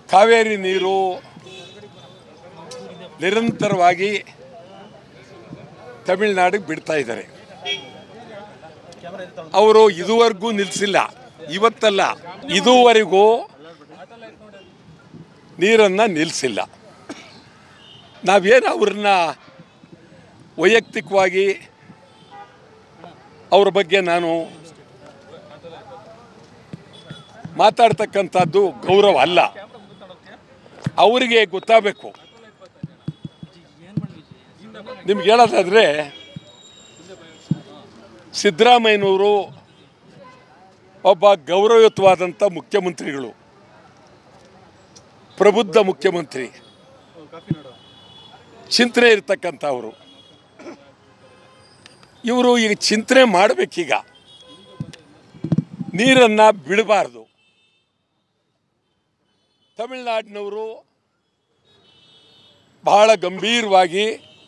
ಕಾವೇರಿ ನೀರು ನಿರಂತರವಾಗಿ ತಮಿಳುನಾಡಿಗೆ ಬಿಡ್ತಾ ಇದ್ದಾರೆ ಅವರು ಇದುವರೆಗೂ ನಿಲ್ಲಿಸಿಲ್ಲ ಇವತ್ತಲ್ಲ ಇದುವರೆಗೂ ನೀರನ್ನು ನಿಲ್ಲಿಸಿಲ್ಲ ನಾವೇನು ಅವ್ರನ್ನ ವೈಯಕ್ತಿಕವಾಗಿ ಅವ್ರ ಬಗ್ಗೆ ನಾನು ಮಾತಾಡ್ತಕ್ಕಂಥದ್ದು ಗೌರವ ಅಲ್ಲ ಅವರಿಗೆ ಗೊತ್ತಾಗಬೇಕು ನಿಮ್ಗೆ ಹೇಳೋದಾದರೆ ಸಿದ್ದರಾಮಯ್ಯನವರು ಒಬ್ಬ ಗೌರವಯುತವಾದಂಥ ಮುಖ್ಯಮಂತ್ರಿಗಳು ಪ್ರಬುದ್ಧ ಮುಖ್ಯಮಂತ್ರಿ ಚಿಂತನೆ ಇರ್ತಕ್ಕಂಥವರು ಇವರು ಈಗ ಚಿಂತನೆ ಮಾಡಬೇಕೀಗ ನೀರನ್ನು ಬಿಡಬಾರ್ದು ತಮಿಳುನಾಡಿನವರು ಬಹಳ ಗಂಭೀರವಾಗಿ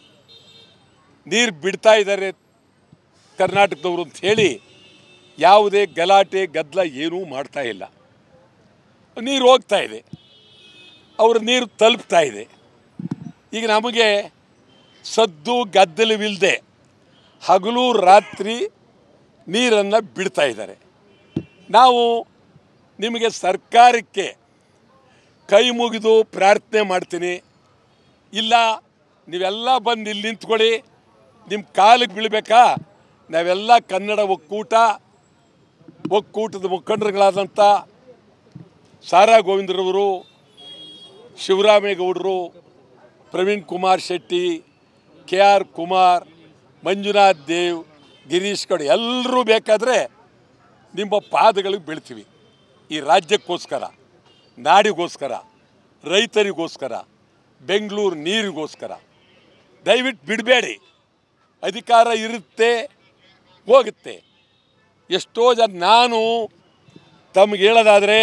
ನೀರು ಬಿಡ್ತಾ ಇದ್ದಾರೆ ಕರ್ನಾಟಕದವರು ಅಂತ ಹೇಳಿ ಯಾವುದೇ ಗಲಾಟೆ ಗದ್ದಲ ಏನೂ ಮಾಡ್ತಾ ಇಲ್ಲ ನೀರು ಹೋಗ್ತಾ ಇದೆ ಅವ್ರ ನೀರು ತಲುಪ್ತಾ ಇದೆ ಈಗ ನಮಗೆ ಸದ್ದು ಗದ್ದಲವಿಲ್ಲದೆ ಹಗಲು ರಾತ್ರಿ ನೀರನ್ನು ಬಿಡ್ತಾ ಇದ್ದಾರೆ ನಾವು ನಿಮಗೆ ಸರ್ಕಾರಕ್ಕೆ ಕೈ ಮುಗಿದು ಪ್ರಾರ್ಥನೆ ಮಾಡ್ತೀನಿ ಇಲ್ಲ ನೀವೆಲ್ಲ ಬಂದು ಇಲ್ಲಿ ನಿಂತ್ಕೊಳ್ಳಿ ನಿಮ್ಮ ಕಾಲಿಗೆ ಬೀಳಬೇಕಾ ನಾವೆಲ್ಲ ಕನ್ನಡ ಒಕ್ಕೂಟ ಒಕ್ಕೂಟದ ಮುಖಂಡರುಗಳಾದಂಥ ಸಾರಾ ಗೋವಿಂದರವರು ಶಿವರಾಮೇಗೌಡರು ಪ್ರವೀಣ್ ಕುಮಾರ್ ಶೆಟ್ಟಿ ಕೆ ಆರ್ ಕುಮಾರ್ ಮಂಜುನಾಥ್ ದೇವ್ ಗಿರೀಶ್ ಗೌಡ ಎಲ್ಲರೂ ಬೇಕಾದರೆ ನಿಮ್ಮ ಪಾದಗಳಿಗೆ ಬೀಳ್ತೀವಿ ಈ ರಾಜ್ಯಕ್ಕೋಸ್ಕರ ನಾಡಿಗೋಸ್ಕರ ರೈತರಿಗೋಸ್ಕರ ಬೆಂಗಳೂರು ನೀರಿಗೋಸ್ಕರ ದಯವಿಟ್ಟು ಬಿಡಬೇಡಿ ಅಧಿಕಾರ ಇರುತ್ತೆ ಹೋಗುತ್ತೆ ಎಷ್ಟೋ ಜನ ನಾನು ತಮಗೆ ಹೇಳೋದಾದರೆ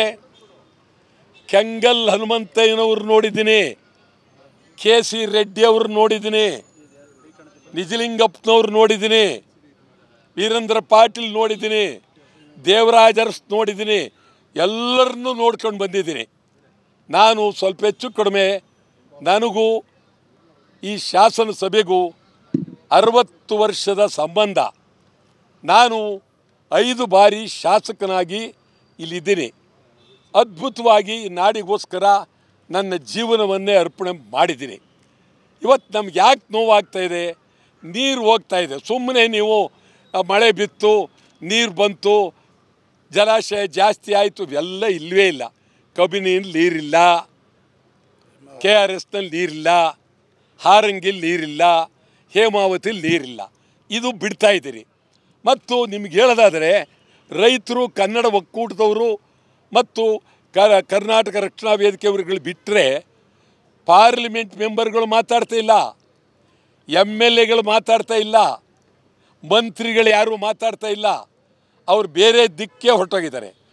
ಕೆಂಗಲ್ ಹನುಮಂತಯ್ಯನವ್ರು ನೋಡಿದ್ದೀನಿ ಕೆ ಸಿ ರೆಡ್ಡಿ ಅವ್ರು ನೋಡಿದ್ದೀನಿ ನಿಜಲಿಂಗಪ್ಪನವ್ರು ನೋಡಿದ್ದೀನಿ ವೀರೇಂದ್ರ ಪಾಟೀಲ್ ನೋಡಿದ್ದೀನಿ ದೇವರಾಜ್ ಅರಸ್ ನೋಡಿದ್ದೀನಿ ಎಲ್ಲರನ್ನೂ ನೋಡ್ಕೊಂಡು ಬಂದಿದ್ದೀನಿ ನಾನು ಸ್ವಲ್ಪ ಹೆಚ್ಚು ಕಡಿಮೆ ನನಗೂ ಈ ಶಾಸನ ಸಭೆಗೂ ಅರವತ್ತು ವರ್ಷದ ಸಂಬಂಧ ನಾನು ಐದು ಬಾರಿ ಶಾಸಕನಾಗಿ ಇಲ್ಲಿದ್ದೀನಿ ಅದ್ಭುತವಾಗಿ ಈ ನಾಡಿಗೋಸ್ಕರ ನನ್ನ ಜೀವನವನ್ನೇ ಅರ್ಪಣೆ ಮಾಡಿದ್ದೀನಿ ಇವತ್ತು ನಮ್ಗೆ ಯಾಕೆ ನೋವಾಗ್ತಾ ಇದೆ ನೀರು ಹೋಗ್ತಾ ಇದೆ ಸುಮ್ಮನೆ ನೀವು ಆ, ಮಳೆ ಬಿತ್ತು ನೀರು ಬಂತು ಜಲಾಶಯ ಜಾಸ್ತಿ ಆಯಿತು ಇವೆಲ್ಲ ಇಲ್ಲವೇ ಇಲ್ಲ ಕಬಿನಿಯಲ್ಲಿ ನೀರಿಲ್ಲ ಕೆ ಆರ್ ಎಸ್ನಲ್ಲಿ ನೀರಿಲ್ಲ ಹಾರಂಗಿಲ್ ನೀರಿಲ್ಲ ಹೇಮಾವತಿಲಿ ನೀರಿಲ್ಲ ಇದು ಬಿಡ್ತಾ ಇದ್ದೀರಿ ಮತ್ತು ನಿಮ್ಗೆ ಹೇಳೋದಾದರೆ ರೈತರು ಕನ್ನಡ ಒಕ್ಕೂಟದವರು ಮತ್ತು ಕ ಕರ್ನಾಟಕ ರಕ್ಷಣಾ ವೇದಿಕೆಯವರುಗಳು ಬಿಟ್ಟರೆ ಪಾರ್ಲಿಮೆಂಟ್ ಮೆಂಬರ್ಗಳು ಮಾತಾಡ್ತಾ ಇಲ್ಲ ಎಮ್ ಎಲ್ ಎಗಳು ಮಾತಾಡ್ತಾ ಇಲ್ಲ ಮಂತ್ರಿಗಳು ಯಾರೂ ಮಾತಾಡ್ತಾ ಇಲ್ಲ ಅವ್ರು ಬೇರೆ ದಿಕ್ಕೇ ಹೊರಟೋಗಿದ್ದಾರೆ